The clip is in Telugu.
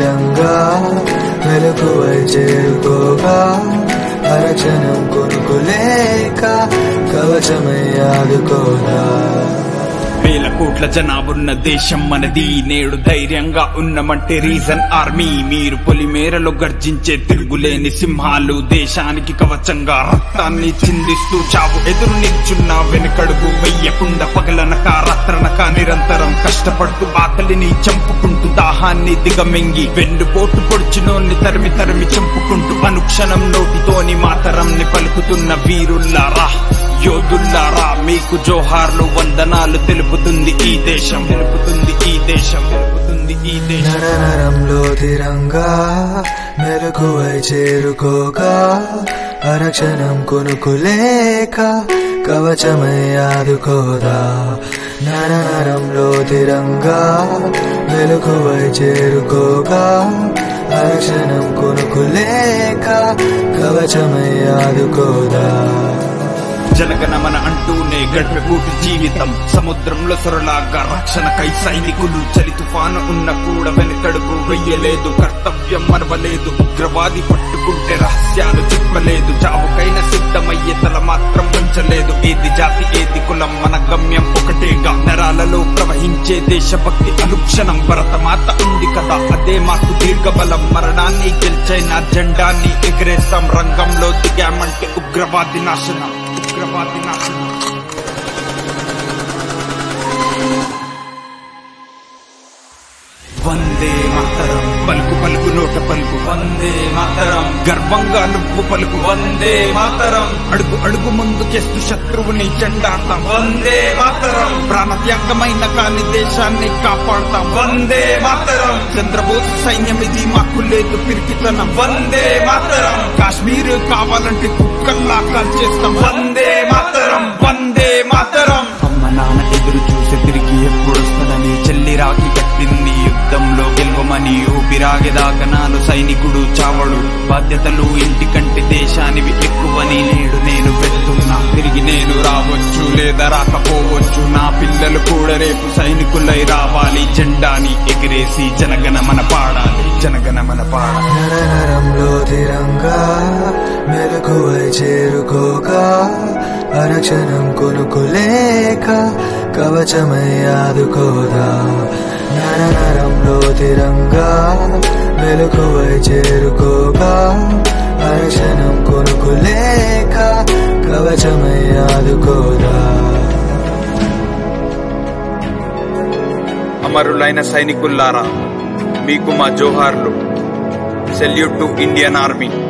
తిరంగా వెలుగువై చేరుకోగా అరక్షణం కొనుక్కులేక కవచమై ఆదుకోదా వేల కోట్ల జనాభున్న దేశం మనది నేడు ధైర్యంగా ఉన్నమంటే రీజన్ ఆర్మీ మీరు పొలిమేరలో గర్జించే తిరుగులేని సింహాలు దేశానికి కవచంగా రక్తాన్ని చిందిస్తూ చావు ఎదురు నిల్చున్న వెనుకడుగు వెయ్యకుండా పగలనక రాత్రనక నిరంతరం కష్టపడుతూ ఆకలిని చంపుకుంటూ దాహాన్ని దిగమింగి వెన్నుపోటు పొడిచినోన్ని తరిమి తరిమి చంపుకుంటూ అనుక్షణం నోటితోని మాతరంని పలుకుతున్న వీరుల్లారా యోధుల్లారా మీకు జోహార్లు వందనాలు తెలుపుతుంది ఈ దేశం తెలుపుతుంది ఈ దేశం తెలుపుతుంది ఈ దేశం నరనరంలో తిరంగా మెలకువై చేరుకోగా అరక్షణం కొనుక్కులేక కవచమై ఆదుకోదా నరనరంలో తిరంగా మెలకువై చేరుకోగా అరక్షణం కొనుక్కులేక కవచమై ఆదుకోదా జనగణమన అంటూనే గడిపెకూటి జీవితం సముద్రంలో సొరలాగా రక్షణకై సైనికులు చలి తుఫాను ఉన్న కూడా వెనుకడుగు వెయ్యలేదు కర్తవ్యం మరవలేదు ఉగ్రవాది పట్టుకుంటే రహస్యాలు చెప్పలేదు చావుకైన సిద్ధమయ్యే తల మాత్రం వంచలేదు ఏది జాతి ఏది కులం మన గమ్యం ఒకటేగా నరాలలో ప్రవహించే దేశభక్తి అనుక్షణం భరతమాత ఉంది కదా అదే మాకు దీర్ఘబలం మరణాన్ని గెలిచైన జెండాన్ని ఎగిరేస్తాం రంగంలో దిగామంటే ఉగ్రవాది నాశనం ఉగ్రవాది నాశనం వందే మాతరం పలుకు పలుకు నోట పలుకు వందే మాతరం గర్వంగా నువ్వు పలుకు వందే మాతరం అడుగు అడుగు ముందుకేస్తూ శత్రువుని చెండాడతాం వందే మాతరం ప్రాణత్యాగమైన కాని దేశాన్ని కాపాడతాం వందే మాతరం చంద్రబోసు సైన్యం ఇది మాకు లేదు పిరికితనం వందే మాతరం కాశ్మీర్ కావాలంటే కుక్కల్లా కాల్చేస్తాం వందే మాతరం వందే మాతరం అమ్మ నాన్న ఎదురు చూసి తిరిగి ఎప్పుడొస్తుందని చెల్లి రాకి కట్టింది యుద్ధంలో గెలవమని ఊపిరాగేదాకా నాను సైనికుడు చావడు బాధ్యతలు ఇంటికంటే దేశానివి ఎక్కువని నేడు నేను పెడుతున్నా తిరిగి నేను రావచ్చు లేదా రాకపోవచ్చు నా పిల్లలు కూడా రేపు సైనికులై రావాలి జెండాని ఎగిరేసి జనగణమన పాడాలి జనగణమన పాడాలి నరనరంలో తిరంగా మెలకువై చేరుకోగా అరక్షణం కొనుక్కులేక కవచమై ఆదుకోదా నరనరంలో తిరంగా మెలకువై చేరుకోగా అరక్షణం కొనుక్కులేక కవచమై ఆదుకోదా అమరులైన సైనికుల్లారా మీకు మా జోహార్లు సెల్యూట్ టు ఇండియన్ ఆర్మీ